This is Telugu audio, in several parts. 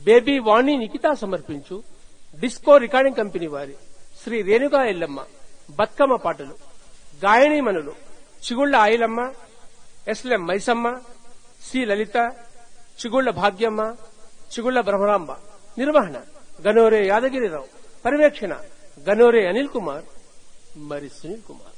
బేబీ వాణి నిఖిత సమర్పించు డిస్కో రికార్డింగ్ కంపెనీ వారి శ్రీ రేణుగా ఎల్లమ్మ బతుకమ్మ పాటలు గాయనీమణులు చిగుళ్ల ఆయిలమ్మ ఎస్ఎం మైసమ్మ సి లలిత చిగుళ్ల భాగ్యమ్మ చిగుళ్ల బ్రహ్మరాంబ నిర్వహణ గనోరే యాదగిరిరావు పర్యవేక్షణ గనోరే అనిల్ కుమార్ మరి సునీల్ కుమార్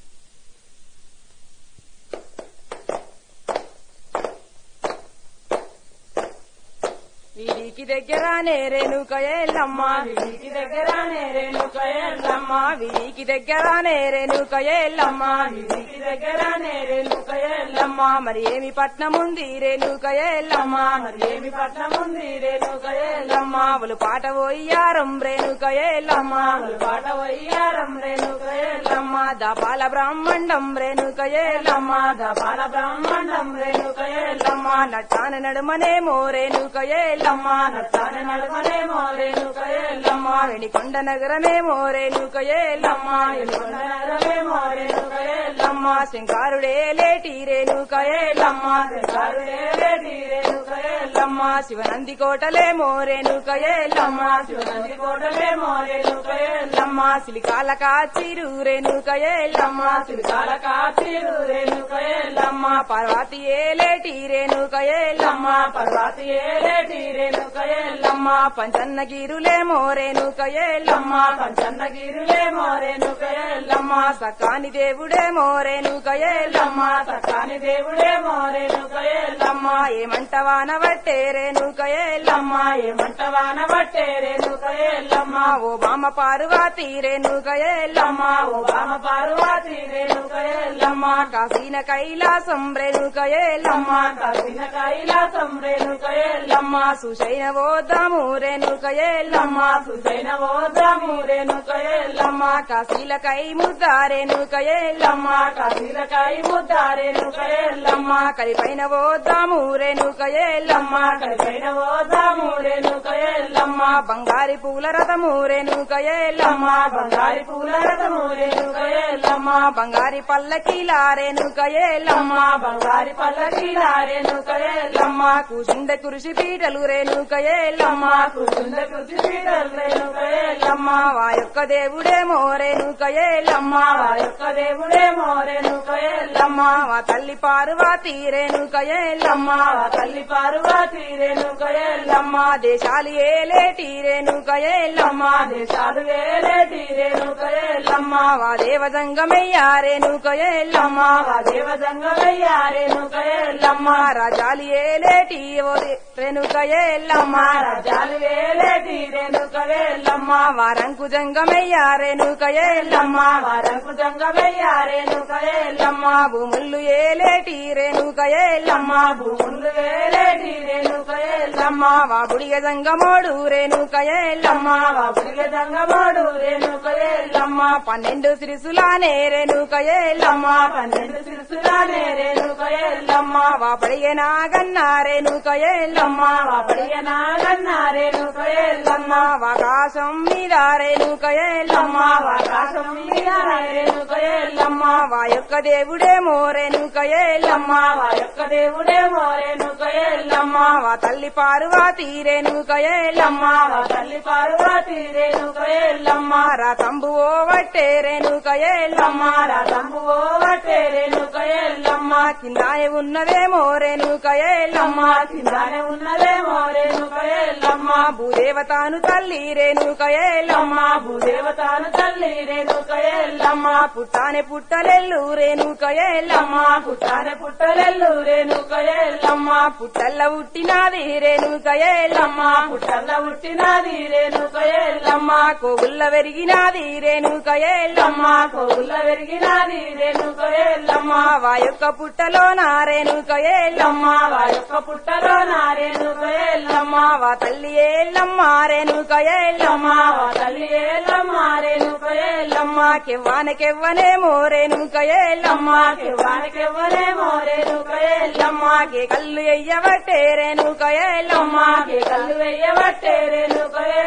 వీరికి దగ్గరానే రేణుక ఎల్లమ్మ వీరికి దగ్గరానే రేణుక ఎల్లమ్మ వీరికి దగ్గరానే రేణుక ఎల్లమ్మ వీరికి దగ్గరానే రేణుక ఎల్లమ్మ మరి ఏమి పట్నం ఉంది రేణుక ఎల్లమ్మ మరి ఏమి పట్నం ఉంది రేణుక ఎల్లమ్మ వాళ్ళు పాట పోయారం రేణుక ఎల్లమ్మ వాళ్ళు పాట పోయారం రేణుక ఎల్లమ్మ దపాల బ్రాహ్మణం రేణుక ఎల్లమ్మ దపాల బ్రాహ్మణం రేణుక ఎల్లమ్మ నటాన నడుమనేమో రేణుక ఎల్లమ్మ నటాన నడుమనేమో రేణుక ఎల్లమ్మ వెణికొండ నగరమేమో రేణుక ఎల్లమ్మ వెణికొండ నగరమేమో రేణుక ఎల్లమ్మ శంకారుడే లేటి రేణుక ఎల్లమ్మ శంకారుడే లేటి రేణుక ఎల్లమ్మ శివనంది కోటలేమో రేణుక ఎల్లమ్మ శివనంది కోటలేమో రేణుక ఎల్లమ్మ సిలికాల కాచిరు రేణుక ఎల్లమ్మ సిలికాల కాచిరు రేణుక ఎల్లమ్మ పర్వతి ఏలేటి రేణుక ఎల్లమ్మ పర్వతి ఏలేటి రేణుక ఎల్లమ్మ పంచన్న గిరులేమో రేణుక ఎల్లమ్మ పంచన్న గిరులేమో రేణుక ఎల్లమ్మ సకాని దేవుడేమో రేణుక ఎల్లమ్మ సకాని దేవుడేమో రేణుక ఎల్లమ్మ ఏమంటవాన బట్టే రేణుక ఎల్లమ్మ ఏమంటవాన బట్టే రేణుక ఎల్లమ్మ ఓ బామ పార్వతి రేణుక ఎల్లమ్మ ఓ బామ పార్వతి రేణుక ఎల్లమ్మ కాసిన కైలాసం రేణుక ఎల్లమ్మ కాసిన కైలాసం రేణుక ఎల్లమ్మ సుశైన ఓదాము రేణుక ఎల్లమ్మ సుశైన ఓదాము రేణుక ఎల్లమ్మ కాశీల కై ముద్ద రేణుక ఎల్లమ్మ కాశీల కై ముద్ద రేణుక ఎల్లమ్మ కలిపైన ఓదాము రేణుక ఎల్లమ్మ కలిపైన ఓదాము రేణుక ఎల్లమ్మ బంగారి పూల రథము రేణుక ఎల్లమ్మ బంగారి పూల రథము రేణుక ఎల్లమ్మ బంగారి పల్లకీల రేణుక ఎల్లమ్మ బంగారి పల్లకీల రేణుక ఎల్లమ్మ కూసింద కురిసి పీటలు రేణుక ఎల్లమ్మ కూసింద కురిసి పీటలు రేణుక ఎల్లమ్మ వా యొక్క దేవుడేమో రేణుక ఎల్లమ్మ వా యొక్క దేవుడేమో రేణుక ఎల్లమ్మ వా తల్లి పార్వతి రేణుక ఎల్లమ్మ వా తల్లి పార్వతి రేణుక ఎల్లమ్మ దేశాలు ఏలేటి రేణుక ఎల్లమ్మ దేశాలు ఏలేటి రేణుక ఎల్లమ్మ వా దేవజంగమయ్యా రేణుక ఎల్లమ్మ వా దేవజంగమయ్యా రేణుక ఎల్లమ్మ రాజాలు ఏలేటి ఓ రే- రేణుక ఎల్లమ్మ రాజాలు ఏలేటి రేణుక ఎల్లమ్మ వారంకు జంగమయ్యా రేణుక ఎల్లమ్మ వారంకు జంగమయ్యా రేణుక ఎల్లమ్మ భూములు ఏలేటి రేణుక ఎల్లమ్మ భూములు ఏలేటి రేణుక ఎల్లమ్మ వా బుడిగ జంగమోడు రేణుక ఎల్లమ్మ వా బుడిగ జంగమోడు రేణుక ఎల్లమ్మ పన్నెండు సిరిసులానే రేణుక ఎల్లమ్మ పన్నెండు సిరిసులానే రేణుక ఎల్లమ్మ వా పడిగ నాగన్న రేణుక ఎల్లమ్మ వా పడిగ నాగన్న రేణుక ఎల్లమ్మ ఆకాశం మీద రేణుక ఎల్లమ్మ ఆకాశం మీద రేణుక ఎల్లమ్మ వా యొక్క దేవుడేమో రేణుక ఎల్లమ్మ వా యొక్క దేవుడేమో రేణుక ఎల్లమ్మ వా తల్లి పార్వతి రేణుక ఎల్లమ్మ వా తల్లి పార్వతి రేణుక ఎల్లమ్మ రతంబు ఓ వట్టే రేణుక ఎల్లమ్మ రతంబు ఓ వట్టే రేణుక ఎల్లమ్మ కిందానే ఉన్నదేమో రేణుక ఎల్లమ్మ కిందానే ఉన్నదేమో రేణుక ఎల్లమ్మ భూదేవతాను తల్లి రేణుక ఎల్లమ్మ భూదేవతాను తల్లి రేణుక ఎల్లమ్మ పుట్టానే పుట్టలెల్లు రేణుక ఎల్లమ్మ పుట్టానే పుట్టలెల్లు రేణుక ఎల్లమ్మ పుట్టల్ల పుట్టినాది రేణుక ఎల్లమ్మ పుట్టల్ల పుట్టినాది రేణుక ఎల్లమ్మ కోగుల్ల వెరిగినాది రేణుక ఎల్లమ్మ కోగుల్ల వెరిగినాది రేణుక ఎల్లమ్మ వా యొక్క పుట్టలో నా రేణుక ఎల్లమ్మ వా యొక్క పుట్టలో నా రేణుక ఎల్లమ్మ వా తల్లి ఏల్లమ్మ రేణుక ఎల్లమ్మ వా తల్లి ఏల్లమ్మ రేణుక ఎల్లమ్మ కెవ్వానకెవ్వనేమో రేణుక ఎల్లమ్మ కెవ్వానకెవ్వనేమో రేణుక ఎల్లమ్మ కే కళ్ళు ఎయ్యబట్టే రేణుక ఎల్లమ్మ కే కళ్ళు ఎయ్యబట్టే రేణుక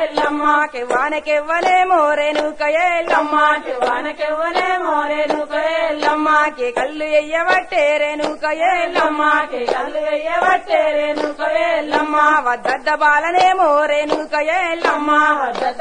ఎల్లమ్మ కెవ్వానకెవ్వలే మోరేనుక ఎల్లమ్మ కెవ్వానకెవ్వలే మోరేనుక ఎల్లమ్మ కే కళ్ళు ఎయ్యబట్టే రేణుక ఎల్లమ్మ కే కళ్ళు ఎయ్యబట్టే రేణుక ఎల్లమ్మ వద్దద్ద బాలనే మోరేనుక ఎల్లమ్మ వద్దద్ద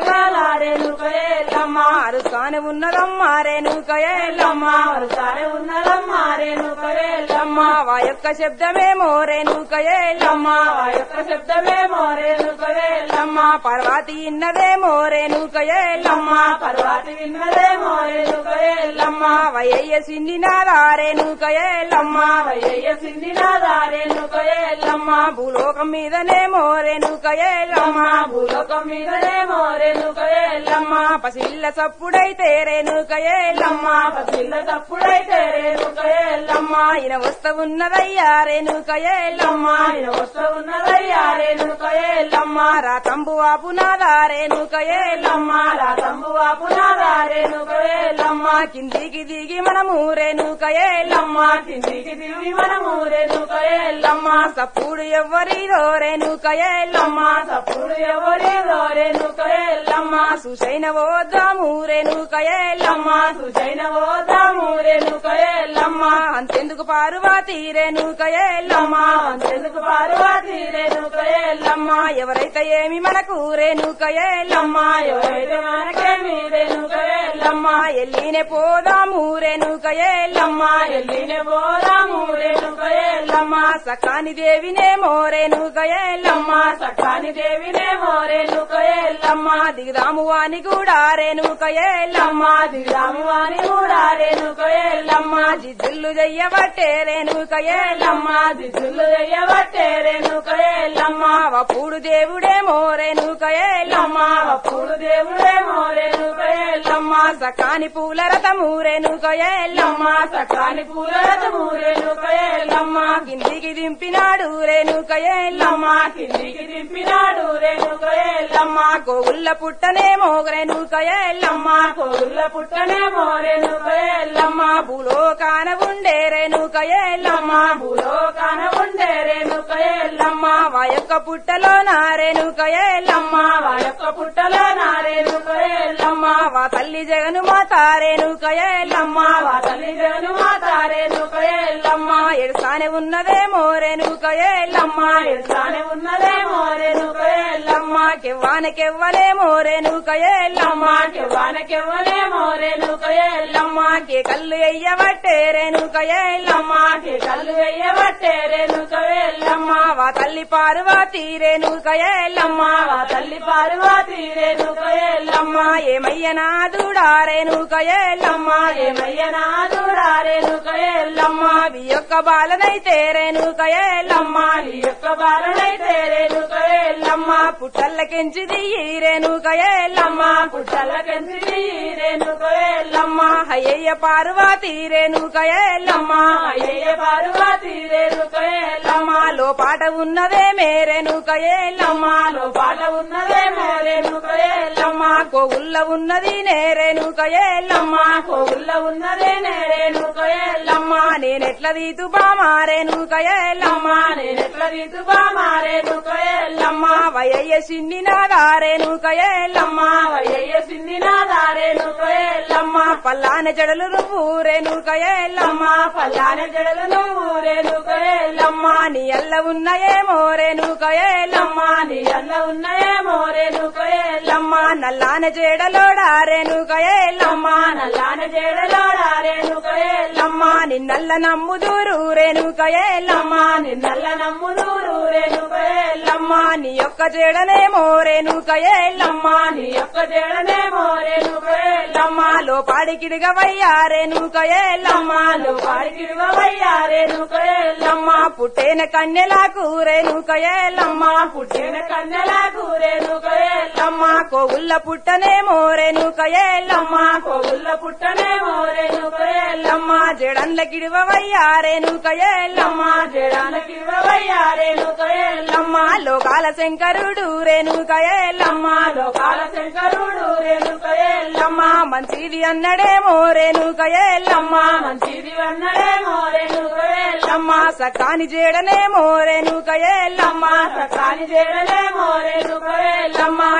బాలరేణుక ఎల్లమ్మ అరుసాని ఉన్నదమ్మ రేణుక ఎల్లమ్మ అరుసాని ఉన్నదమ్మ రేణుక ఎల్లమ్మ వా యొక్క శబ్దమే మోరేనుక ఎల్లమ్మ వా యొక్క శబ్దమే మోరేనుక ఎల్లమ్మ పర్వాతి ఇన్నదే మోరేనుక ఎల్లమ్మ పర్వాతి విన్నదే మోరేనుక ఎల్లమ్మ వయ్య సిండినాదారేనుక ఎల్లమ్మ వయ్య సిండినాదారేనుక ఎల్లమ్మ భూలోకం మీదనే మోరేనుక ఎల్లమ్మ భూలోకం మీదనే మోరేనుక ఎల్లమ్మ పసిల్ల సప్పుడైతే రేణుక ఎల్లమ్మ పసిల్ల సప్పుడైతే రేణుక ఎల్లమ్మ ఈయన వస్త ఉన్నదయ్యా రేణుక ఎల్లమ్మ ఈయన వస్త ఉన్నదయ్యా రేణుక ఎల్లమ్మ రా తంబు ఆపునాదా రేణుక ఎల్లమ్మ రా తంబు ఆపునాదా రేణుక ఎల్లమ్మ కిందికి దిగి మనము రేణుక ఎల్లమ్మ కిందికి దిగి మనము రేణుక ఎల్లమ్మ సప్పుడు ఎవ్వరిదో రేణుక ఎల్లమ్మ సప్పుడు ఎవరిదో రేణుక ఎల్లమ్మ సుసైన ఓదాము రేణుక ఎల్లమ్మ సుసైన ఓదాము రేణుక ఎల్లమ్మ అంతెందుకు పార్వతి రేణుక ఎల్లమ్మ అంతెందుకు పార్వతి రేణుక ఎల్లమ్మ ఎవరైతే ఏమి మనకు రేణుక ఎల్లమ్మ ఎవరైతే మనకేమి రేణుక ఎల్లమ్మ ఎల్లినే పోదాము రేణుక ఎల్లమ్మ ఎల్లినే పోదాము రేణుక ఎల్లమ్మ సకాని దేవినే మోరేణుక ఎల్లమ్మ సకాని దేవినే మోరేణుక ఎల్లమ్మ దిగుదాము వాని కూడా రేణుక ఎల్లమ్మ దిగుదాము వాని కూడా రేణుక ఎల్లమ్మ జిద్దులు చెయ్యబట్టే రేణుక ఎల్లమ్మ జిద్దులు చెయ్యబట్టే రేణుక ఎల్లమ్మ వప్పుడు దేవుడే మోరేణుక ఎల్లమ్మ వప్పుడు దేవుడే మోరేణుక ఎల్లమ్మ సకాని పూల రథము రేణుక ఎల్లమ్మ సకాని పూల రథము రేణుక ఎల్లమ్మ కిందికి దింపినాడు రేణుక ఎల్లమ్మ కిందికి దింపినాడు రేణుక ఎల్లమ్మ కోగుల్ల పుట్టనే మోగరేణుక ఎల్లమ్మ కోగుల్ల పుట్టనే మోరేణుక ఎల్లమ్మ భూలోకాన ఉండే రేణుక ఎల్లమ్మ భూలోకాన ఉండే రేణుక ఎల్లమ్మ వాయొక్క పుట్టలో నారేణుక ఎల్లమ్మ వాయొక్క పుట్టలో నారేణుక ఎల్లమ్మ వా తల్లి జగను మాత రేణుక ఎల్లమ్మ వా తల్లి జగను మాత రేణుక ఎల్లమ్మ ఎడసానే ఉన్నదే మోరేణుక ఎల్లమ్మ ఎడసానే ఉన్నదే మోరేణుక ఎల్లమ్మ కెవ్వానకెవ్వలే మోరేణుక ఎల్లమ్మ కెవ్వానకెవ్వలే మోరేణుక ఎల్లమ్మ కే కళ్ళు ఎయ్యబట్టే రేణుక ఎల్లమ్మ కే కళ్ళు ఎయ్యబట్టే రేణుక ఎల్లమ్మ వా తల్లి పార్వతి రేణుక ఎల్లమ్మ వా తల్లి పార్వతి రేణుక ఎల్లమ్మ ఏమయ్య నాదుడా రేణుక ఎల్లమ్మ ఏమయ్య నాదుడా రేణుక ఎల్లమ్మ వి యొక్క బాలనైతే రేణుక ఎల్లమ్మ వి యొక్క బాలనైతే రేణుక ఎల్లమ్మ పుట్టల్లకెంచి దియ్యి రేణుక ఎల్లమ్మ పుట్టల్లకెంచి దియ్యి రేణుక ఎల్లమ్మ అయ్యయ్య పార్వతి రేణుక ఎల్లమ్మ అయ్యయ్య పార్వతి రేణుక ఎల్లమ్మ లోపాట ఉన్నదే మేరేణుక ఎల్లమ్మ లోపాట ఉన్నదే మేరేణుక ఎల్లమ్మ కోగుల్ల ఉన్నది నేరేణుక ఎల్లమ్మ కోగుల్ల ఉన్నదే నేరేణుక ఎల్లమ్మ నేనెట్ల రీతు బామారేణుక ఎల్లమ్మ నేనెట్ల రీతు బామారేణుక ఎల్లమ్మ వయ్య సిన్నినాదారేణుక ఎల్లమ్మ వయ్య సిన్నినాదారేణుక ఎల్లమ్మ పల్లాన జడలు నువ్వు రేణుక ఎల్లమ్మ పల్లాన జడలు నువ్వు రేణుక ఎల్లమ్మ నీ అల్ల ఉన్నయేమో రేణుక ఎల్లమ్మ నీ అల్ల ఉన్నయేమో రేణుక ఎల్లమ్మ నల్లాన జడలోడా రేణుక ఎల్లమ్మ నల్లాన జడలోడా రేణుక ఎల్లమ్మ నిన్నల్ల నమ్ముదూరు రేణుక ఎల్లమ్మ నిన్నల్ల నమ్ముదూరు రేణుక ఎల్లమ్మ నీ యొక్క జడనేమో రేణుక ఎల్లమ్మ నీ యొక్క జడనేమో రేణుక ఎల్లమ్మ లోపాడికిడిగవయ్యా రేణుక ఎల్లమ్మ లోపాడికిడిగవయ్యా రేణుక ఎల్లమ్మ పుట్టేన కన్నెలకు రేణుక ఎల్లమ్మ పుట్టేన కన్నెలకు రేణుక ఎల్లమ్మ కోగుల్ల పుట్టనేమో రేణుక ఎల్లమ్మ కోగుల్ల పుట్టనేమో రేణుక ఎల్లమ్మ జడంల కిడివవయ్యా రేణుక ఎల్లమ్మ జడాల కిడివవయ్యా రేణుక ఎల్లమ్మ లోకాల శంకరుడు రేణుక ఎల్లమ్మ లోకాల శంకరుడు రేణుక ఎల్లమ్మ మంచిది అన్నడేమో రేణుక ఎల్లమ్మ మంచిది అన్నడేమో రేణుక ఎల్లమ్మ సకాని జేడనేమో రేణుక ఎల్లమ్మ సకాని జేడనేమో రేణుక ఎల్లమ్మ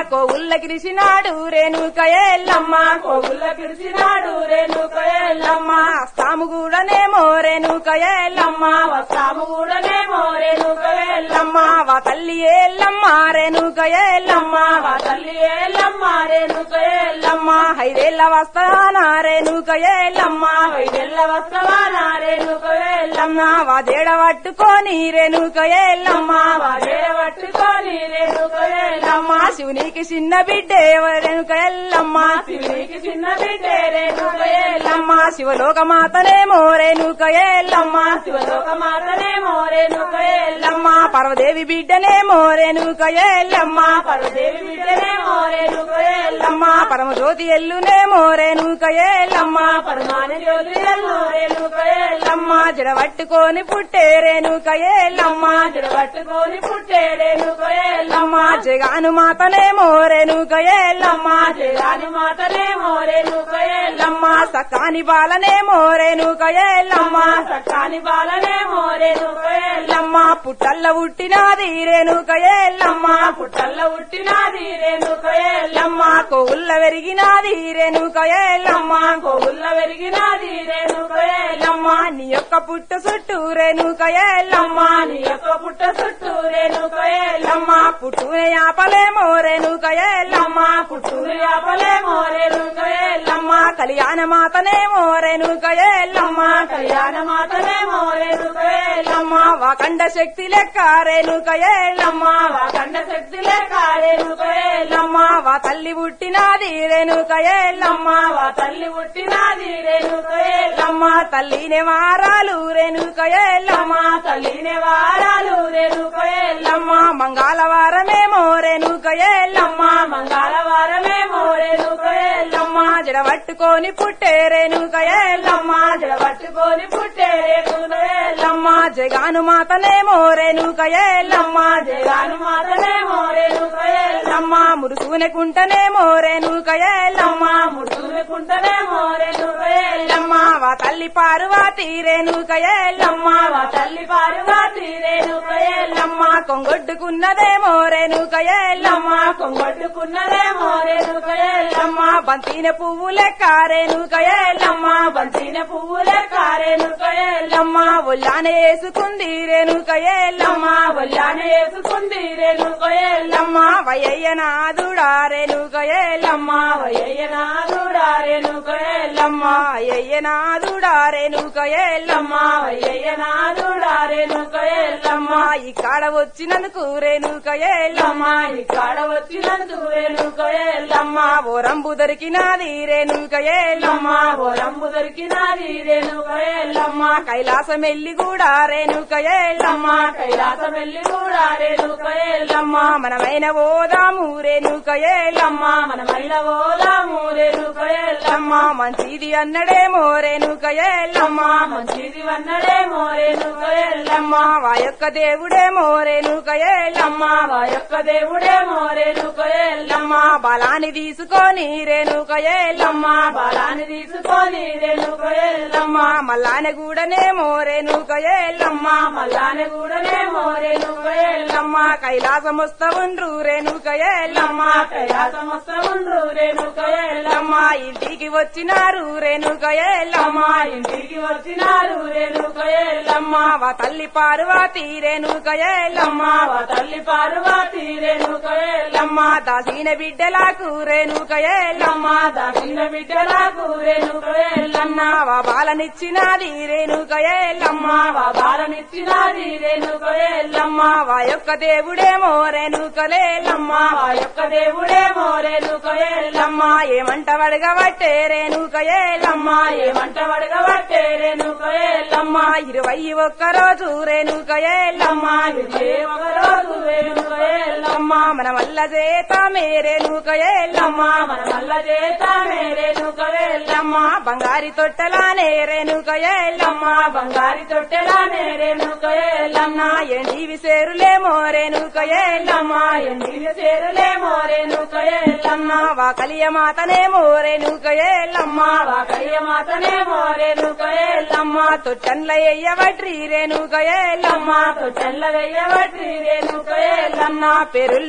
కోవుల్ల గిరిసినాడు రేణుక ఎల్లమ్మ కోగుల్ల కిడిసినాడు రేణుక ఎల్లమ్మ అస్తాము కూడానేమో రేణుక ఎల్లమ్మ వస్తాము కూడానేమో రేణుక ఎల్లమ్మ ఎల్లమ్మ వా తల్లి ఎల్లమ్మ రేణుక ఎల్లమ్మ మా తల్లి ఎల్లమ్మ రేణుక ఎల్లమ్మ ఎల్లమ్మ హైదేళ్ళ వస్తానా రేణుక ఎల్లమ్మ వైదెల్ల వస్తవానా రేణుక ఎల్లమ్మ ఎల్లమ్మ వా దేడ పట్టుకొని రేణుక ఎల్లమ్మ వాడేడ పట్టుకొని రేణుక ఎల్లమ్మ ఎల్లమ్మ శివునికి చిన్న బిడ్డే రేణుక ఎల్లమ్మ శివునికి చిన్న బిడ్డే రేణుక ఎల్లమ్మ ఎల్లమ్మ శివలోక మాతనేమో రేణుక ఎల్లమ్మ శివలోక మాతనేమో రేణుక ఎల్లమ్మ ఎల్లమ్మ పర్వదేవి బిడ్డనేమో రేణుక ఎల్లమ్మ పరదేవి బిడ్డనేమో రేణుక ఎల్లమ్మ ఎల్లమ్మ పరమజ్యోతి ఎల్లునేమో రేణుక ఎల్లమ్మ పరమాన జ్యోతి ఎల్లు రేణుక ఎల్లమ్మ ఎల్లమ్మ జడబట్టుకొని పుట్టే రేణుక ఎల్లమ్మ జడ పట్టుకొని పుట్టే రేణుక ఎల్లమ్మ ఎల్లమ్మ జగాను మాతనేమో రేణుక ఎల్లమ్మ జగాని మాతనేమో రేణుక ఎల్లమ్మ ఎల్లమ్మ సకాని బాలనేమో రేణుక ఎల్లమ్మ సకాని బాలనేమో రేణుక ఎల్లమ్మ ఎల్లమ్మ పుట్టల్ల పుట్టినాది రేణుక ఎల్లమ్మ పుట్టల్ల పుట్టినాది రేణుక ఎల్లమ్మ ఎల్లమ్మ కోవుల్ల వెరిగినాది రేణుక ఎల్లమ్మ కోగుల్ల పెరిగినాది రేణుక ఎల్లమ్మ ఎల్లమ్మ నీ యొక్క పుట్టు చుట్టూ రేణుక ఎల్లమ్మ నీ యొక్క పుట్ట చుట్టూ రేణుక ఎల్లమ్మ ఎల్లమ్మ పుట్టునే ఆపలేమో రేణుక ఎల్లమ్మ పుట్టూరు యాపలేమో రేణుక ఎల్లమ్మ ఎల్లమ్మ కళ్యాణ మాతనేమో రేణుక ఎల్లమ్మ కళ్యాణ మాతనేమో రేణుక ఎల్లమ్మ ఎల్లమ్మ వాకండ శక్తి లెక్క రేణుక ఎల్లమ్మ కండ శక్తి లేక రేణుక ఎల్లమ్మ ఎల్లమ్మ వా తల్లి పుట్టినాది రేణుక ఎల్లమ్మ వా తల్లి పుట్టినాది రేణుక ఎల్లమ్మ ఎల్లమ్మ తల్లినే వారాలు రేణుక ఎల్లమ్మ తల్లిని వారాలు రేణుక ఎల్లమ్మ ఎల్లమ్మ మంగళవారమేమో రేణుక ఎల్లమ్మ మంగళవారమేమో రేణుక ఎల్లమ్మ ఎల్లమ్మ జడ పట్టుకొని పుట్టే రేణుక ఎల్లమ్మ జడ పట్టుకొని పుట్టే రేణుక ఎల్లమ్మ ఎల్లమ్మ జగాను మాతనేమో రేణుక ఎల్లమ్మ జగాను మాతనేమో రేణుక ఎల్లమ్మ ఎల్లమ్మ మురుసునే కుంటనేమో రేణుక ఎల్లమ్మ ముడుచుకుంటనేమో రేణుక ఎల్లమ్మ ఎల్లమ్మ వా తల్లి పార్వతి రేణుక ఎల్లమ్మ వా తల్లి పార్వతి రేణుక ఎల్లమ్మ ఎల్లమ్మ కొంగొడ్డుకున్నదేమో రేణుక ఎల్లమ్మ కొంగొట్టుకున్నదేమో రేణుక ఎల్లమ్మ ఎల్లమ్మ బంతిన పువ్వు లెక్క రేణుక ఎల్లమ్మ బంతిన పువ్వులే కారేణుక ఎల్లమ్మ ఎల్లమ్మ ఒళ్ళానే వేసుకుంది రేణుక ఎల్లమ్మ వల్లానే వేసుకుంది రేణుక ఎల్లమ్మ ఎల్లమ్మ వయ్య నాదుడా రేణుక ఎల్లమ్మ వయ్య నాదుడా రేణుక ఎల్లమ్మ ఎల్లమ్మ అయ్య నాదుడా రేణుక ఎల్లమ్మ వయ్య నాదుడా రేణుక ఎల్లమ్మ ఎల్లమ్మ ఇక్కడ వచ్చినందుకు రేణుక ఎల్లమ్మ ఇక్కడ వచ్చినందుకు రేణుక ఎల్లమ్మ ఎల్లమ్మ ఓరంబు దొరికినది రేణుక ఎల్లమ్మ ఓరంబు దొరికినాది రేణుక ఎల్లమ్మ ఎల్లమ్మ కైలాసం ఎల్లి కూడా రేణుక ఎల్లమ్మ కైలాసం వెళ్ళి కూడా రేణుక ఎల్లమ్మ ఎల్లమ్మ మనమైన ఓదాము రేణుక ఎల్లమ్మ మనమైన ఓలాము రేణుక ఎల్లమ్మ ఎల్లమ్మ మంచిది అన్నడేమో రేణుక ఎల్లమ్మ మంచిది వన్నడేమో రేణుక ఎల్లమ్మ ఎల్లమ్మ వా యొక్క దేవుడేమో రేణుక ఎల్లమ్మ మా యొక్క దేవుడేమో రేణుక ఎల్లమ్మ ఎల్లమ్మ బలాన్ని తీసుకొని రేణుక ఎల్లమ్మ బలాన్ని తీసుకొని రేణుక ఎల్లమ్మ ఎల్లమ్మ మల్లాన గూడనేమో రేణుక ఎల్లమ్మ మల్లానే కూడానేమో రేణుక ఎల్లమ్మ ఎల్లమ్మ కైలాసం వస్తవుండ్రు రేణుక ఎల్లమ్మ కైలాసమస్త్రముండ్రు రేణుక ఎల్లమ్మ ఎల్లమ్మ ఇంటికి వచ్చినారు రేణుక ఎల్లమ్మ ఇంటికి వచ్చినారు రేణుక ఎల్లమ్మ ఎల్లమ్మ వా తల్లి పార్వతి రేణుక ఎల్లమ్మ మా తల్లి పార్వతి రేణుక ఎల్లమ్మ ఎల్లమ్మ దాసిన బిడ్డలకు రేణుక ఎల్లమ్మ దాచిన బిడ్డలకు రేణుక ఎల్లమ్మ ఎల్లమ్మ వా బాలనిచ్చినది రేణుక ఎల్లమ్మ మా బాలనిచ్చినది రేణుక ఎల్లమ్మ ఎల్లమ్మ వా యొక్క దేవుడేమో రేణుక లేల్లమ్మ మా యొక్క దేవుడేమో రేణుక ఎల్లమ్మ ఎల్లమ్మ ఏమంట వడగబట్టే రేణుక ఎల్లమ్మ ఏమంట వడగబట్టే రేణుక ఎల్లమ్మ ఎల్లమ్మ ఇరవై ఒక్క రోజు రేణుక ఎల్లమ్మ ఏ ఒక రోజు రేణుక ఎల్లమ్మ ఎల్లమ్మ మన వల్ల చేతామే రేణుక ఎల్లమ్మ మన వల్ల చేతామే రేణుక ఎల్లమ్మ ఎల్లమ్మ బంగారి తొట్టలానే రేణుక ఎల్లమ్మ బంగారి తొట్టెలానే రేణుక ఎల్లమ్మ ఎల్లమ్మ ఎండివి సేరులేమో రేణుక ఎల్లమ్మ ఎండిన చేరులేమో రేణుక ఎల్లమ్మ ఎల్లమ్మ వా కలియ మాతనేమో రేణుక ఎల్లమ్మ వాకయ్య మాతనేమో రేణుక ఎల్లమ్మ ఎల్లమ్మ తొట్టన్ల ఎయ్యవట్రి రేణుక ఎల్లమ్మ తొట్టెల్ల వెయ్యబట్టి రేణుక ఎల్లమ్మ ఎల్లమ్మ పెరుళ్ళు కూడా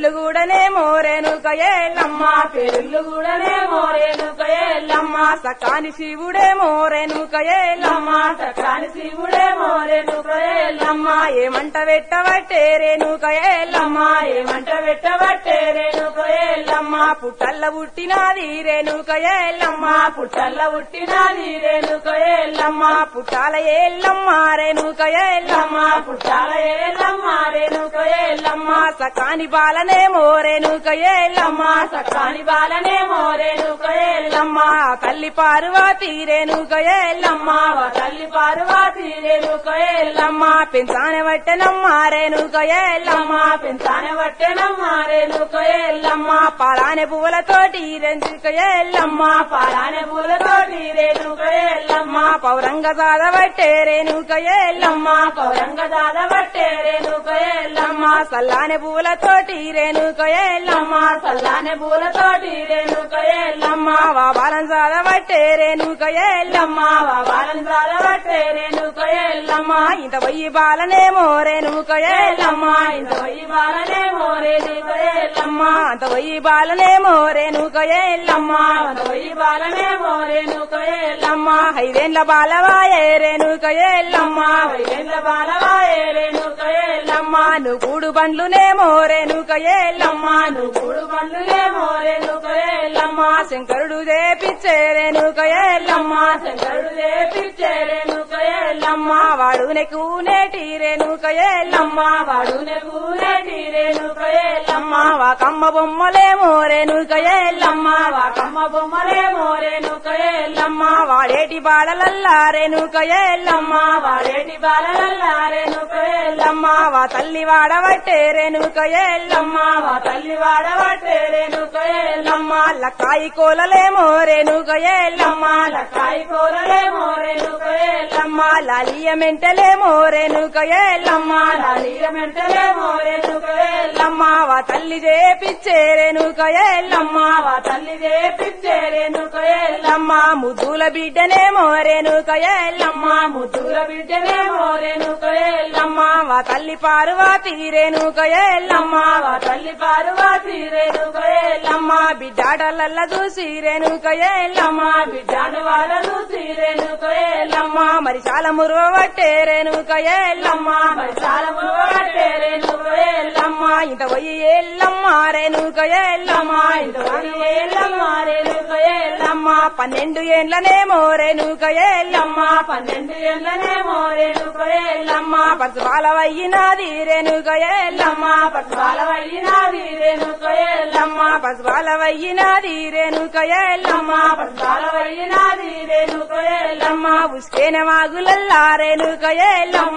కూడానే మోరేనుక ఎల్లమ్మ పెరుళ్ళు కూడానే మోరేనుక ఎల్లమ్మ సకాని శివుడే మోరేనుక ఎల్లమ్మ సకాని శివుడే మోరేనుక ఎల్లమ్మ ఏమంట పెట్టవట్టే రేణుక ఎల్లమ్మ ఏమంట పెట్టబట్టే రేణుక ఎల్లమ్మ పుట్టల్ల పుట్టినది రేణుక ఎల్లమ్మ పుట్టల్ల పుట్టినది రేణుక ఎల్లమ్మ పుట్టాల ఎల్లమ్మ రేణుక ఎల్లమ్మ పుట్టాల ఏలమ్మ రేణుక ఎల్లమ్మ సకాని బాలనే మోరేనుక ఎల్లమ్మ సకాని బాలనే మోరేనుక ఎల్లమ్మ తల్లి పార్వతి రేణుక ఎల్లమ్మ తల్లి పార్వతి రేణుక ఎల్లమ్మ పెంచాన వట్టెనమ్మ రేణుక ఎల్లమ్మ పెంచాన పట్టెనమ్మ రేణుక ఎల్లమ్మ పారానే పువ్వులతోటి రెంచుక ఎల్లమ్మ పారానే పూలతోటి రేణుక ఎల్లమ్మ పౌరంగ సాధవట్టే రేణుక ఎల్లమ్మ పౌరంగ దాద పట్టే రేణుక ఎల్లమ్మ సల్లానే పువ్వులతోటి రేణుక ఎల్లమ్మ సల్లానే పూలతోటి రేణుక ఎల్లమ్మ వా బాలం సాధవట్టే రేణుక ఎల్లమ్మ బాలని దాద పట్టే రేణుక ఎల్లమ్మ ఇంత వయ్యి బాలనేమో రేణుక ఎల్లమ్మ ఇంత పోయి బాలనే మోరేణుక ఎల్లమ్మ అంత వయ్యి బాలనేమో రేణుక ఎల్లమ్మ పోయి బాలనే మోరేణుక ఎల్లమ్మ ఐదేండ్ల బాలవాయే రేణుక ఎల్లమ్మ ఎల్ల బాలవాయే రేణుక ఎల్లమ్మ నువ్వు కూడు బండ్లునేమో రేణుక ఎల్లమ్మ నువ్వు మూడు పండ్లులే మోరేణుక ఎల్లమ్మ శంకరుడు దేపిచ్చే రేణుక ఎల్లమ్మ శంకరుడు లేపిచ్చే రేణుక ఎల్లమ్మ వాడు నెకు నేటి రేణుక ఎల్లమ్మ వాడు నెగూనేటి రేణుక ఎల్లమ్మ వాకమ్మ బొమ్మలేమో రేణుక ఎల్లమ్మ వాకమ్మ బొమ్మలే మోరేణుక ఎల్లమ్మ వాడేటి బాలలల్లా రేణుక ఎల్లమ్మ వాడేటి బాలలల్లా రేణుక ఎల్లమ్మ వా తల్లి వాడవట్టే రేణుక ఎల్లమ్మ మా తల్లి వాడబట్టే రేణుక ఎల్లమ్మ లక్కాయి కోలలేమో రేణుక ఎల్లమ్మ కాయి కూరలే మోరేణుక ఎల్లమ్మ లాలియ మెంటలేమో రేణుక ఎల్లమ్మ లాలియ మెంటలే మోరేణుక ఎల్లమ్మ వా తల్లి చేపిచ్చే రేణుక ఎల్లమ్మ మా తల్లి చేపిచ్చే రేణుక ఎల్లమ్మ ముద్దుల బిడ్డనేమో రేణుక ఎల్లమ్మ ముద్దుల బిడ్డనే మోరేణుక ఎల్లమ్మ వా తల్లి పార్వతి రేణుక ఎల్లమ్మ మా తల్లి పార్వతి రేణుక ఎల్లమ్మ బిడ్డాడలల్ల చూసి రేణుక ఎల్లమ్మ బిడ్డాను వాళ్ళను రేణుక ఎల్లమ్మ మరి చాలా మురువబట్టే రేణుక ఎల్లమ్మ మరి చాలా మురవబట్టే రేణుక ఎల్లమ్మ ఇంత పోయి ఎల్లమ్మ రేణుక ఎల్లమ్మ ఇంత పోయి ఎల్లమ్మ రేణుక ఎల్లమ్మ పన్నెండు ఏండ్లనేమో రేణుక ఎల్లమ్మ పన్నెండు ఏళ్ళనే మోరేణుక ఎల్లమ్మ పసుపాలవయ్యినది రేణుక ఎల్లమ్మ పట్టుబాలవయ్యినది రేణుక ఎల్లమ్మ పసుపాలవయ్యినది రేణుక ఎల్లమ్మ పట్టుబాలవయ్యినది రేణుక ఎల్లమ్మ ఉస్కేన వాగులల్లా రేణుక ఎల్లమ్మ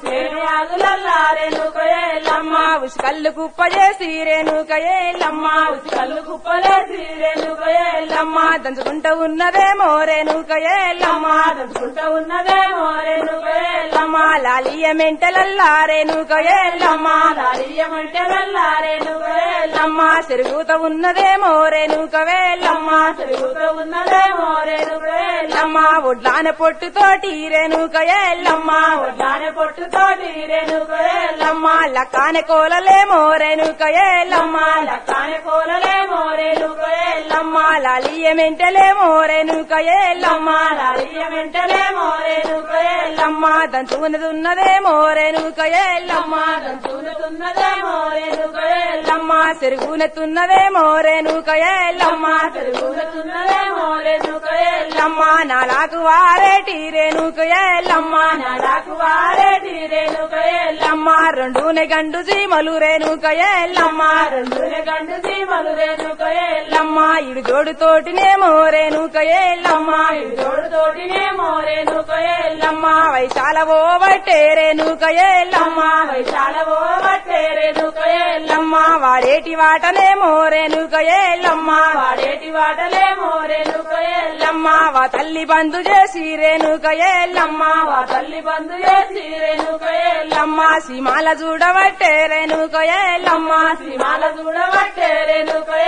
ఆగులల్లా రేణుక ఎల్లమ్మ ఉసుకల్లు కుప్ప చేసి రేణుక ఎల్లమ్మ కళ్ళు కుప్పలేసి రేణుక ఎల్లమ్మ దంచుకుంటూ ఉన్నదేమో రేణుక ఎల్లమ్మ దంచుకుంట ఉన్నదే మోరేణుక ఎల్లమ్మ లాలియ మెంటలల్లా రేణుక ఎల్లమ్మ లాలియమంటే వెళ్ళా రేణుక ఎల్లమ్మ చెరుగుత ఉన్నదేమో రేణుక వేల్లమ్మ తిరుగుతూ ఉన్నదే మోరేణుక ఎల్లమ్మ ఒడ్లాన పొట్టుతోటి రేణుక ఎల్లమ్మ దాని పొట్టుతోటి రేణుక ఎల్లమ్మ లక్కాన కోలలేమో రేణుక ఎల్లమ్మ లక్కాని కూరలే మోరేణుక ఎల్లమ్మ లాలియ మెంటలేమో రేణుక ఎల్లమ్మ లాలియమంటలే మోరేణుక ఎల్లమ్మ దంచుకున్నది ఉన్నదేమో రేణుక ఎల్లమ్మ దంచుతున్నదే మోరేణుక ఎల్లమ్మ చెరుగునెత్తున్నదేమో రేణుక ఎల్లమ్మ తిరుగుతున్నదే మోరేణుక ఎల్లమ్మ నాలాకు వారేటి రేణుక ఎల్లమ్మ నాకు వారేటి రేణుక ఎల్లమ్మ రెండునే గండు చీమలు రేణుక ఎల్లమ్మ రెండునే గండు సీమలు రేణుక ఎల్లమ్మ ఇడు జోడు తోటినేమో రేణుక ఎల్లమ్మ తోడు తోటినే మోరేణుక ఎల్లమ్మ వైశాల ఓవట్టే రేణుక ఎల్లమ్మ వైశాల ఓవట్టే రేణుక ఎల్లమ్మ వాడేటి వాటనేమో రేణుక ఎల్లమ్మ వాడేటి వాటలే మోరేణుక ఎల్లమ్మ వా తల్లి బంధు చేసి రేణుక ఎల్లమ్మ వా తల్లి బంధు చేసి రేణుక ఎల్లమ్మ సీమాల చూడవట్టే రేణుక ఎల్లమ్మ శ్రీమాల చూడబట్టే రేణుక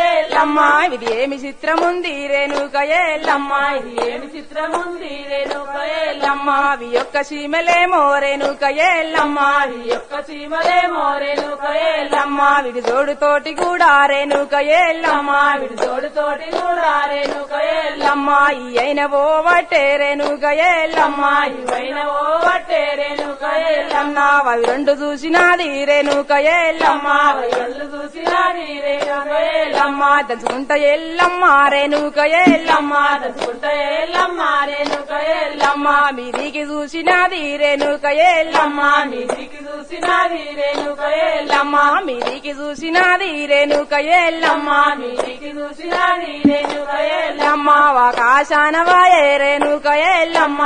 ఎల్లమ్మ ఇది ఏమి చిత్రముంది రేణుక ఎల్లమ్మ ఇది ఏమి చిత్రముంది రేణుక ఎల్లమ్మ అవి యొక్క సీమలేమో రేణుక ఎల్లమ్మ ఈ యొక్క చీమలేమో రేణుక ఎల్లమ్మ విడి జోడుతోటి కూడా రేణుక ఎల్లమ్మ విడి తోటి కూడా రేణుక ఎల్లమ్మ ఈ అయిన ఓవటే రేణుక ఎల్లమ్మ ఇవైన ఓ వట్టే రేణుక ఎల్లమ్మ అవి రెండు చూసినాది రేణుక ఎల్లమ్మ కళ్ళు చూసినది రేణుక ఎల్లమ్మ దంచుకుంట ఎల్లమ్మ రేణుక ఎల్లమ్మ దసుకుంట ఎల్లమ్మ రేణుక ఎల్లమ్మ మీదికి చూసినాది రేణుక ఎల్లమ్మ మీదికి చూసినది రేణుక ఎల్లమ్మ మీదికి చూసినాది రేణుక ఎల్లమ్మ మీదికి చూసినది రేణుక ఎల్లమ్మ ఆకాశాన వాయే రేణుక ఎల్లమ్మ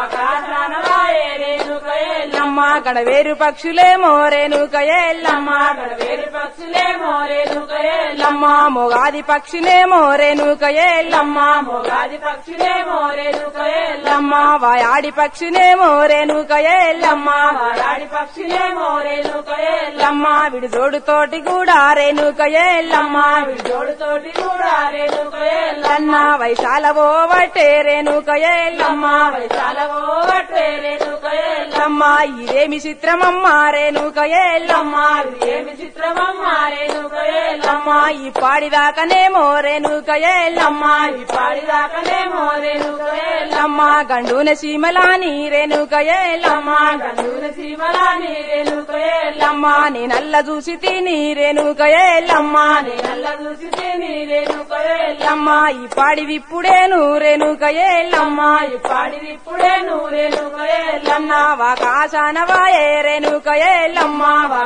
కారణవాయే రేణుక ఎల్లమ్మ గడవేరు పక్షులేమో రేణుక ఎల్లమ్మ వేరు పక్షులేమో రేణుక ఎల్లమ్మ మొగాది పక్షినేమో రేణుక ఎల్లమ్మ మొగాది పక్షులేమో రేణుక ఎల్లమ్మ వాయాడి పక్షినేమో రేణుక ఎల్లమ్మ వాడాడి పక్షులేమో రేణుక ఎల్లమ్మ విడి జోడుతోటి కూడా రేణుక ఎల్లమ్మ జోడుతోటి కూడా రేణుక ఎల్లన్న వైశాల ఓవటే రేణుక ఎల్లమ్మ వైశాలవో వట్టే రేణుక ఎల్లమ్మ ఇదేమి చిత్రమమ్మ రేణుక ఎల్లమ్మ ఏమి చిత్రమమ్మ రేణుక ఎల్లమ్మ ఈ పాడిదాకనేమో రేణుక ఎల్లమ్మ ఈ పాడిదాకనేమో రేణుక ఎల్లమ్మ గండున సీమలాని రేణుక ఎల్లమ్మ గండూర సీమలాని రేణుక ఎల్లమ్మ నేనల్ల చూసి తిని రేణుక ఎల్లమ్మ నల్ల చూసి తిని రేణుక ఎల్లమ్మ ఈ పాడి విప్పుడేను రేణుక ఎల్లమ్మ ఈ పాడిది ఇప్పుడే నువ్వు రేణుక ఎల్లమ్మ వాకాశాన వాయే రేణుక ఎల్లమ్మ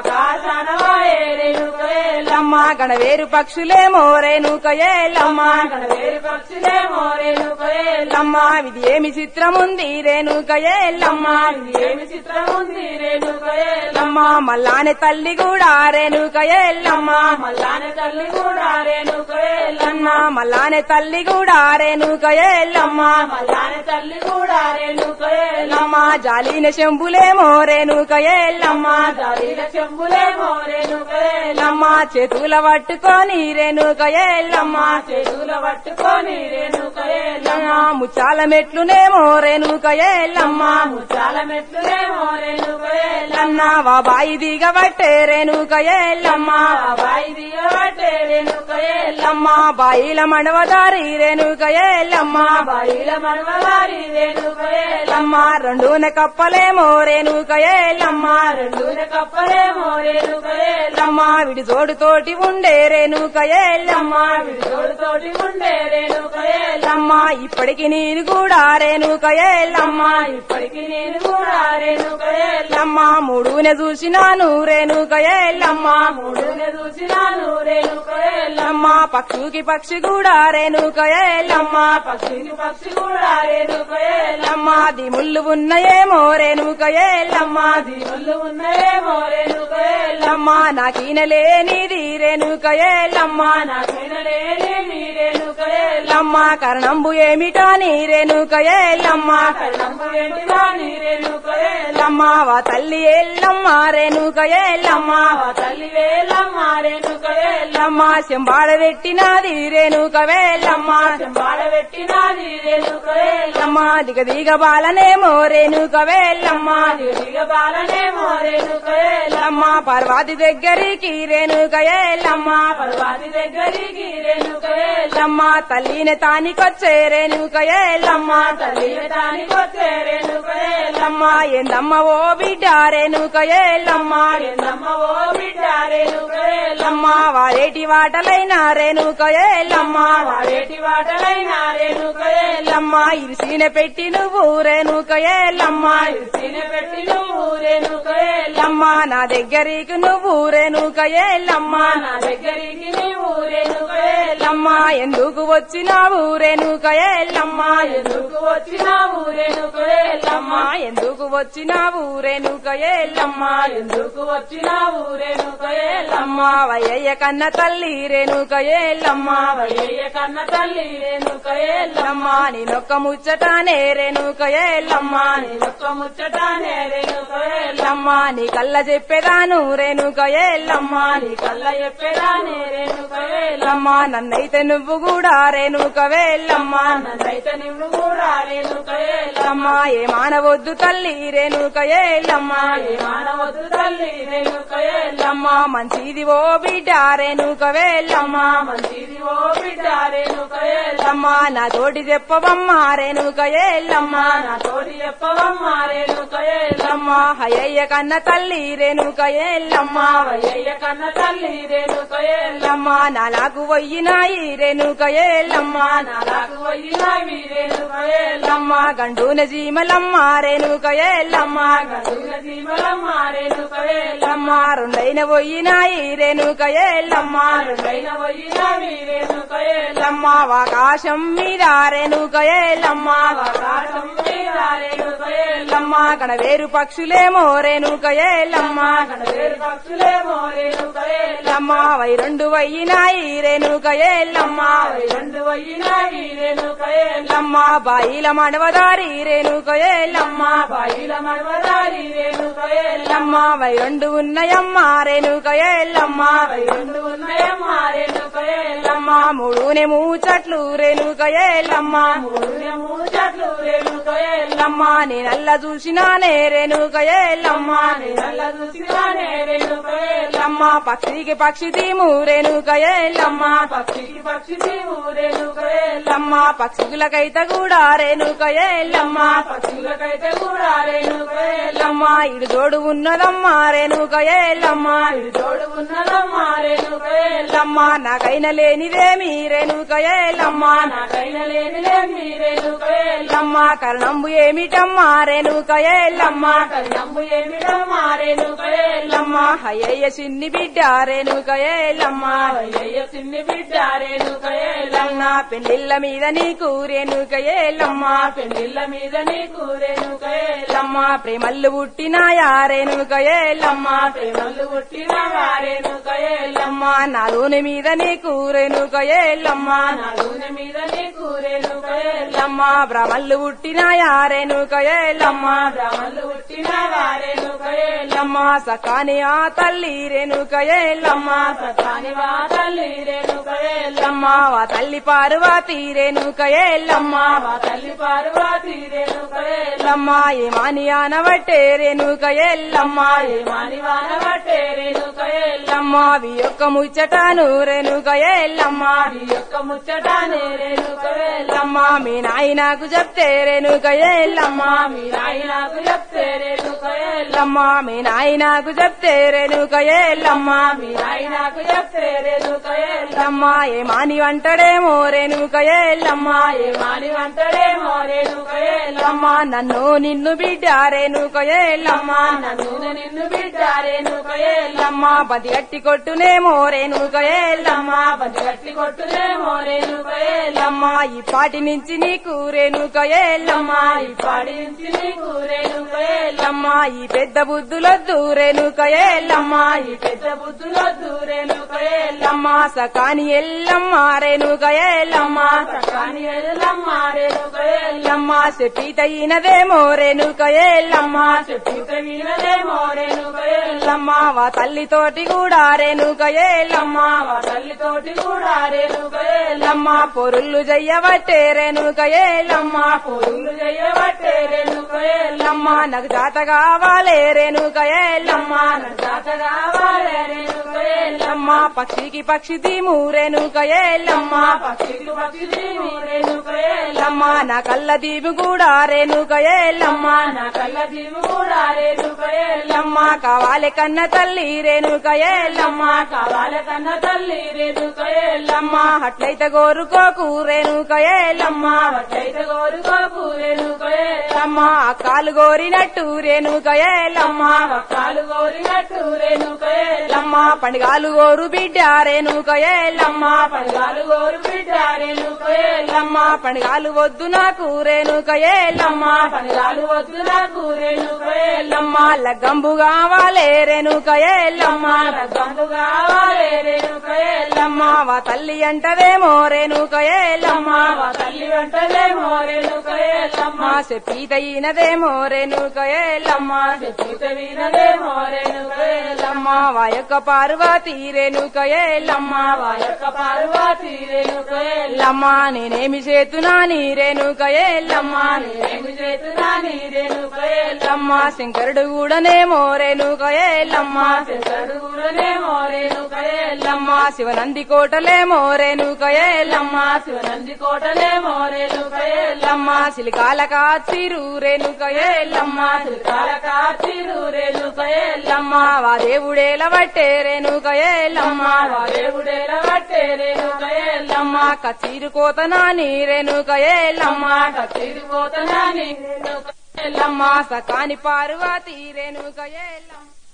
కాసనవాయే రేణుక ఎల్లమ్మ గణవేరు పక్షులేమో రేణుక ఎల్లమ్మ వేరు పక్షులేమో రేణుక ఎల్లమ్మ ఇది ఏమి చిత్రముంది రేణుక ఎల్లమ్మ ఏమి చిత్రముంది రేణుక ఎల్లమ్మ మల్లాని తల్లి కూడా రేణుక ఎల్లమ్మ మల్లాని తల్లి కూడా రేణుక ఎల్లమ్మ మల్లాని తల్లి కూడా రేణుక ఎల్లమ్మ మల్లాని తల్లి కూడా రేణుక ఎల్లమ్మ జాలిన శంభులేమో రేణుక ఎల్లమ్మ జాలీల చెంబులేమో రేణుక ఎల్లమ్మ చేతుల పట్టుకొని రేణుక ఎల్లమ్మ చేతుల పట్టుకొని రేణుక ఎల్లమ్మ ముచ్చాల మెట్లునేమో రేణుక ఎల్లమ్మ చాలా మెట్లులేమో రేణుక ఎల్లన్న వా బాయి దిగబట్టే రేణుక ఎల్లమ్మ బాయి దిగబట్టే రేణుక ఎల్లమ్మ బాయిల మడవదారి రేణుక ఎల్లమ్మ బాయిల మనవవారి రేణుక ఎల్లమ్మ రెండున కప్పలేమో రేణుక ఎల్లమ్మ రెండున కప్పలేమో రేణుక ఎల్లమ్మ విడి జోడుతోటి ఉండే రేణుక ఎల్లమ్మ తోటి ఉండే రేణుక ఎల్లమ్మ ఇప్పటికి నేను కూడా రేణుక ఎల్లమ్మ ఇప్పటికి నేను కూడా రేణుక ఎల్లమ్మ మూడునే చూసినాను రేణుక ఎల్లమ్మ మూడునే చూసినాను రేణుక ఎల్లమ్మ పక్షుకి పక్షి కూడా రేణుక ఎల్లమ్మ పక్షికి పక్షి కూడా రేణుక ఎల్లమ్మ ది ముళ్ళు ఉన్నాయేమో రేణుక ఎల్లమ్మ దీవులు ఉన్నాయేమో రేణుక ఎల్లమ్మ నాకీనలేనిది రేణుక ఎల్లమ్మ నాకేనలేని రేణుక ఎల్లమ్మ కరణంబు ఏమిటా నీ రేణుక ఎల్లమ్మ కళ్ళంపు ఏంటిదాని రేణుక ఎల్లమ్మ వా తల్లి ఎల్లమ్మ రేణుక ఎల్లమ్మ తల్లి వేలమ్మ రేణుక ఎల్లమ్మ చెంబాడ పెట్టినది రేణుక వేల్లమ్మ బాడబెట్టినాది రేణుక ఎల్లమ్మ దిగ దిగ బాలనేమో రేణుక వేల్లమ్మ దిగ బాలనేమో రేణుక ఎల్లమ్మ పర్వాది దగ్గరికి రేణుక ఎల్లమ్మ పర్వాది దగ్గరికి రేణుక ఎల్లమ్మ తల్లిని తానికొచ్చే రేణుక ఎల్లమ్మ తల్లి దానికొచ్చే రేణుక ఎల్లమ్మ ఏందమ్మ ఓ బిడ్డ రేణుక ఎల్లమ్మ ఎందమ్మ ఓ బిడ్డ రేణుక ఎల్లమ్మ వారేటి వాటలైన రేణుక ఎల్లమ్మ వాడేటి వాటలైన రేణుక ఎల్లమ్మ ఇరిసిన పెట్టి నువ్వు రేణుక ఎల్లమ్మ తిన పెట్టి నువ్వు రేణుక ఎల్లమ్మ నా దగ్గరికి నువ్వు రేణుక ఎల్లమ్మ నా దగ్గరికి నీవు రేణుక ఎల్లమ్మ ఎందుకు వచ్చినావు రేణుక ఎల్లమ్మ ఎందుకు వచ్చినావు రేణుక ఎల్లమ్మ ఎందుకు వచ్చినావు రేణుక ఎల్లమ్మ ఎందుకు వచ్చినావు రేణుక ఎల్లమ్మ వయ్యయ్య కన్న తల్లి రేణుక ఎల్లమ్మ వయ్యయ్య కన్న తల్లి రేణుక ఎల్లమ్మ నేనొక్క ముచ్చటానే రేణుక ఎల్లమ్మ నేనొక్క ముచ్చటానే రేణుక ఎల్లమ్మ నీ కళ్ళ చెప్పేదాను రేణుక ఎల్లమ్మ నీ కళ్ళ చెప్పేదానే రేణుక ఎల్లమ్మ నన్నయ్య నన్నైతే నువ్వు కూడా రేణుక వెళ్ళమ్మ నన్నైతే నువ్వు కూడా రేణుక ఎల్లమ్మ అమ్మా ఏ మానవద్దు తల్లి రేణుక ఎల్లమ్మ ఏ మానవద్దు తల్లి రేణుక ఎల్లమ్మ ఎల్లమ్మ మంచిది ఓ బిడ్డ రేణుక వెళ్ళమ్మ మంచిది ఓ బిడ్డ రేణుక ఎల్లమ్మ ఎల్లమ్మ నా తోటి చెప్పవమ్మ రేణుక ఎల్లమ్మ నా తోటి చెప్పవమ్మ రేణుక ఎల్లమ్మ ఎల్లమ్మ హయ్య కన్న తల్లి రేణుక ఎల్లమ్మ వయ్యయ్య కన్న తల్లి రేణుక ఎల్లమ్మ ఎల్లమ్మ నాలాగు పోయినాయి రేణుక ఎల్లమ్మ నాలకు వయ్యినవి రేణుక ఎల్లమ్మ ఎల్లమ్మ గండూన జీమలమ్మ రేణుక ఎల్లమ్మ గంగుల జీవలమ్మ రేణుక ఎల్లమ్మ ఎల్లమ్మ రెండైన పోయినాయి రేణుక ఎల్లమ్మ రెండైన వయ్యినవి రేణుక ఎల్లమ్మ ఎల్లమ్మ ఆకాశం మీద రేణుక ఎల్లమ్మ ఆకాశం మీద రేణుక ఎల్లమ్మ ఎల్లమ్మ అక్కడ వేరు పక్షులేమో రేణుక ఎల్లమ్మ వేరు పక్షులేమో రేణుక ఎల్లమ్మ ఎల్లమ్మ వై రెండు వయ్యినాయి రేణుక ఎల్లమ్మ రెండు వయ్యినవి రేణుక ఎల్లమ్మ ఎల్లమ్మ బాయిల మడవదారి రేణుక ఎల్లమ్మ బాయిల మడవదారి రేణుక ఎల్లమ్మ ఎల్లమ్మ వై రెండు ఉన్నాయమ్మ రేణుక ఎల్లమ్మ రెండు ఉన్నాయమ్మ రేణుక ఎల్లమ్మ ఎల్లమ్మ మూడునే మూచట్లు రేణుక ఎల్లమ్మ మూడునే మూచట్లు రేణుక ఎల్లమ్మ ఎల్లమ్మ నేనల్ల చూసినానే రేణుక ఎల్లమ్మ నల్ల చూసినానే రేణుక ఎల్లమ్మ ఎల్లమ్మ పక్షికి పక్షి తీము రేణుక ఎల్లమ్మ పక్షికి పక్షి తీవు రేణుక ఎల్లమ్మ ఎల్లమ్మ పక్షులకైతే కూడా రేణుక ఎల్లమ్మ పక్షులకైతే కూడా రేణుక ఎల్లమ్మ ఎల్లమ్మ ఇడు జోడు ఉన్నదమ్మ రేణుక ఎల్లమ్మ తోడు ఉన్నదమ్మ రేణుక ఎల్లమ్మ ఎల్లమ్మ నాకైన లేనిదేమి రేణుక ఎల్లమ్మ నాకైన లేనిలేమి రేణుక ఎల్లమ్మ ఎల్లమ్మ కరణంబు ఏమిటమ్మా రేణుక ఎల్లమ్మ కన్నంబు ఏమిటమ్మ రేణుక ఎల్లమ్మ ఎల్లమ్మ హయ్య చిన్ని బిడ్డ రేణుక ఎల్లమ్మ అయ్యయ్య సిన్ని బిడ్డ రేణుక ఎల్లమ్మ ఎల్లమ్మ పెళ్లిళ్ళ మీద నీకు రేణుక ఎల్లమ్మ పెళ్లిళ్ళ మీద నీకు రేణుక ఎల్లమ్మ ఎల్లమ్మ ప్రేమల్లు పుట్టినాయా రేణుక ఎల్లమ్మ ప్రేమలు పుట్టిన రేణుక ఎల్లమ్మ ఎల్లమ్మ నాలోని మీద నీకు రేణుక ఎల్లమ్మ నా నూనె మీద నీకు రేణుక ఎల్లమ్మ ఎల్లమ్మ భ్రమల్లు పుట్టినాయా రేణుక ఎల్లమ్మ బ్రహ్మలు పుట్టిన రేణుక ఎల్లమ్మ ఎల్లమ్మ సకాని ఆ తల్లి రేణుక ఎల్లమ్మ సతాని వా తల్లి రేణుక ఎల్లమ్మ ఎల్లమ్మ వా తల్లి పార్వతి రేణుక ఎల్లమ్మ మా తల్లి పార్వతి రేణుక ఎల్లమ్మ ఎల్లమ్మ ఏమాని ఆనబట్టే రేణుక ఎల్లమ్మ మాని వాన పట్టే రేణుక ఎల్లమ్మ ఎల్లమ్మ వి యొక్క ముచ్చటాను రేణుక ఎల్లమ్మ ఈ యొక్క ముచ్చటానే రేణుక ఎల్లమ్మ ఎల్లమ్మ మీ నాయనకు చెప్తే రేణుక ఎల్లమ్మ మీ నాయనకు చెప్తే రేణుక ఎల్లమ్మ ఎల్లమ్మ మీ నాయనకు చెప్తే రేణుక ఎల్లమ్మ మీ నాయనకు చెప్తే రేణుక ఎల్లమ్మ ఎల్లమ్మ ఏమాని వంటడేమో రేణుక ఎల్లమ్మ ఏ మాని వంటడేమో రేణుక ఎల్లమ్మ ఎల్లమ్మ నన్ను నిన్ను బిడ్డ రేణుక ఎల్లమ్మ నన్ను నిన్ను బిడ్డ రేణుక ఎల్లమ్మ ఎల్లమ్మ పది గట్టి కొట్టునేమో రేణుక ఎల్లమ్మ పది గట్టి కొట్టులేమో రేణుక ఎల్లమ్మ ఎల్లమ్మ ఈ పాటి నుంచి నీకు రేణుక ఎల్లమ్మ ఈ పాడించి నీకు రేణుక ఎల్లమ్మ ఎల్లమ్మ ఈ పెద్ద బుద్ధులొద్దు రేణుక ఎల్లమ్మ ఈ పెద్ద బుద్ధులొద్దు రేణుక ఎల్లమ్మ ఎల్లమ్మ సకాని ఎల్లమ్మ రేణుక ఎల్లమ్మ కాని ఎల్లమ్మ రేణుక ఎల్లమ్మ ఎల్లమ్మ చెప్పితయినదేమో రేణుక ఎల్లమ్మ చెప్పిత వినదేమో రేణుక ఎల్లమ్మ ఎల్లమ్మ వా తల్లితోటి కూడా రేణుక ఎల్లమ్మ మా తల్లితోటి కూడా రేణుక ఎల్లమ్మ ఎల్లమ్మ పొరుళ్ళు చెయ్యబట్టే రేణుక ఎల్లమ్మ పొరులు చేయబట్టే రేణుక ఎల్లమ్మ ఎల్లమ్మ నాకు జాత కావాలే రేణుక ఎల్లమ్మ జాత కావాలే రేణుక ఎల్లమ్మ ఎల్లమ్మ పక్షికి పక్షి తీము రేణుక ఎల్లమ్మ పక్షికి పక్షి దీవు రేణుక ఎల్లమ్మ ఎల్లమ్మ నా కళ్ళ దీపు కూడా రేణుక ఎల్లమ్మ నా కళ్ళ దీవు కూడా రేణుక ఎల్లమ్మ ఎల్లమ్మ కావాలి కన్న తల్లి రేణుక ఎల్లమ్మ కావాల కన్న తల్లి రేణుక ఎల్లమ్మ ఎల్లమ్మ అట్లయితే కోరుకోకు రేణుక ఎల్లమ్మ అట్లయితే కోరుకోకు రేణుక ఎల్లమ్మ ఎల్లమ్మ అక్కాలు కోరినట్టు రేణుక ఎల్లమ్మ కాలు కోరినట్టు రేణుక ఎల్లమ్మ ఎల్లమ్మ పండుగాలు కోరు బిడ్డ రేణుక ఎల్లమ్మ పడగాలు కోరు బిడ్డ రేణుక ఎల్లమ్మ ఎల్లమ్మ పండుగాలు వద్దు నాకు రేణుక రేణుక ఎల్లమ్మ పనిరాలు వద్దు నాకు రేణుక ఎల్లమ్మ ఎల్లమ్మ లగ్గంబు కావాలే రేణుక ఎల్లమ్మ గంగు కావాలే రేణుక ఎల్లమ్మ ఎల్లమ్మ వా తల్లి అంటదేమో రేణుక ఎల్లమ్మ మా తల్లి వెంటలేమో రేణుక ఎల్లమ్మ మా చెప్పితయినదేమో రేణుక ఎల్లమ్మ చెప్పిత వినదేమో రేణుక ఎల్లమ్మ ఎల్లమ్మ వా యొక్క పార్వతి రేణుక ఎల్లమ్మ మా యొక్క పార్వతి రేణుక ఎల్లమ్మ ఎల్లమ్మ నేనేమి చేతునా నీ రేణుక ఎల్లమ్మ ఏమి చేతున్నా నీ రేణుక ఎల్లమ్మ ఎల్లమ్మ శంకరుడు కూడానేమో రేణుక ఎల్లమ్మ చదువులనేమో రేణుక ఎల్లమ్మ ఎల్లమ్మ శివనంది కోటలేమో రేణుక ఎల్లమ్మ శివనంది కోటలేమో రేణుక ఎల్లమ్మ ఎల్లమ్మ సిలికాల కాచిరు రేణుక ఎల్లమ్మ కాల కాచిరు రేణుక ఎల్లమ్మ ఎల్లమ్మ వా దేవుడేల బట్టే రేణుక ఎల్లమ్మ దేవుడేల పట్టే రేణుక ఎల్లమ్మ ఎల్లమ్మ కచీరు కోతనాని రేణుక ఎల్లమ్మ తిరిగిపోతున్నా నీ రేణుక ఎల్లమ్మ సకాని పార్వతి రేణుక ఎల్లమ్మ